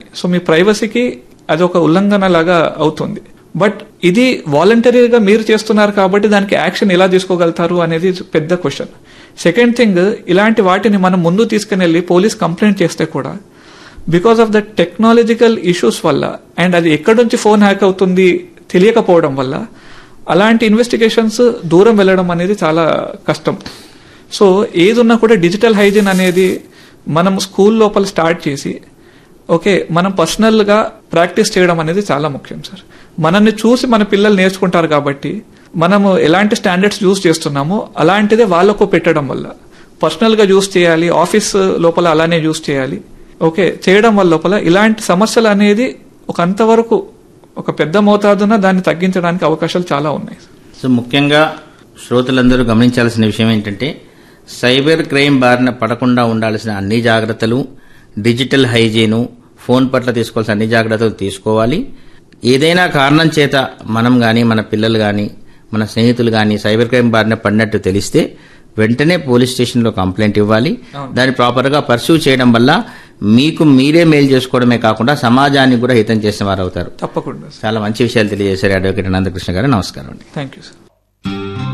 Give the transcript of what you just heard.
so మీ ప్రైవసీకి అది ఒక ఉల్లంఘన లాగా అవుతుంది బట్ ఇది వాలంటరీగా మీరు చేస్తున్నారు కాబట్టి దానికి యాక్షన్ ఎలా తీసుకోగలుగుతారు అనేది పెద్ద క్వశ్చన్ సెకండ్ థింగ్ ఇలాంటి వాటిని మనం ముందు తీసుకుని వెళ్ళి పోలీస్ కంప్లైంట్ చేస్తే కూడా because of the technological issues వల్ల అండ్ అది ఎక్కడి నుంచి ఫోన్ హ్యాక్ అవుతుంది తెలియకపోవడం వల్ల అలాంటి ఇన్వెస్టిగేషన్స్ దూరం వెళ్ళడం అనేది చాలా కష్టం సో ఏది ఉన్నా కూడా డిజిటల్ హైజీన్ అనేది మనం స్కూల్ లోపల స్టార్ట్ చేసి ఓకే మనం పర్సనల్ గా ప్రాక్టీస్ చేయడం అనేది చాలా ముఖ్యం సార్ మనల్ని చూసి మన పిల్లలు నేర్చుకుంటారు కాబట్టి మనము ఎలాంటి స్టాండర్డ్స్ యూస్ చేస్తున్నామో అలాంటిదే వాళ్ళకు పెట్టడం వల్ల పర్సనల్ గా యూస్ చేయాలి ఆఫీస్ లోపల అలానే యూస్ చేయాలి ఓకే చేయడం వల్ల లోపల ఇలాంటి సమస్యలు అనేది ఒక అంతవరకు ఒక పెద్ద మోతాదున దాన్ని తగ్గించడానికి అవకాశాలు చాలా ఉన్నాయి సో ముఖ్యంగా శ్రోతలందరూ గమనించాల్సిన విషయం ఏంటంటే సైబర్ క్రైమ్ బారిన పడకుండా ఉండాల్సిన అన్ని జాగ్రత్తలు డిజిటల్ హైజీను ఫోన్ పట్ల తీసుకోవాల్సిన అన్ని జాగ్రత్తలు తీసుకోవాలి ఏదైనా కారణం చేత మనం కానీ మన పిల్లలు కానీ మన స్నేహితులు కానీ సైబర్ క్రైమ్ బారిన పడినట్టు తెలిస్తే వెంటనే పోలీస్ స్టేషన్లో కంప్లైంట్ ఇవ్వాలి దాన్ని ప్రాపర్గా పర్సూ చేయడం వల్ల మీకు మీరే మేలు చేసుకోవడమే కాకుండా సమాజానికి కూడా హితం చేసిన వారు అవుతారు తప్పకుండా సార్ చాలా మంచి విషయాలు తెలియజేశారు అడ్వకేట్ అనంతకృష్ణ గారు నమస్కారం అండి థ్యాంక్ యూ సార్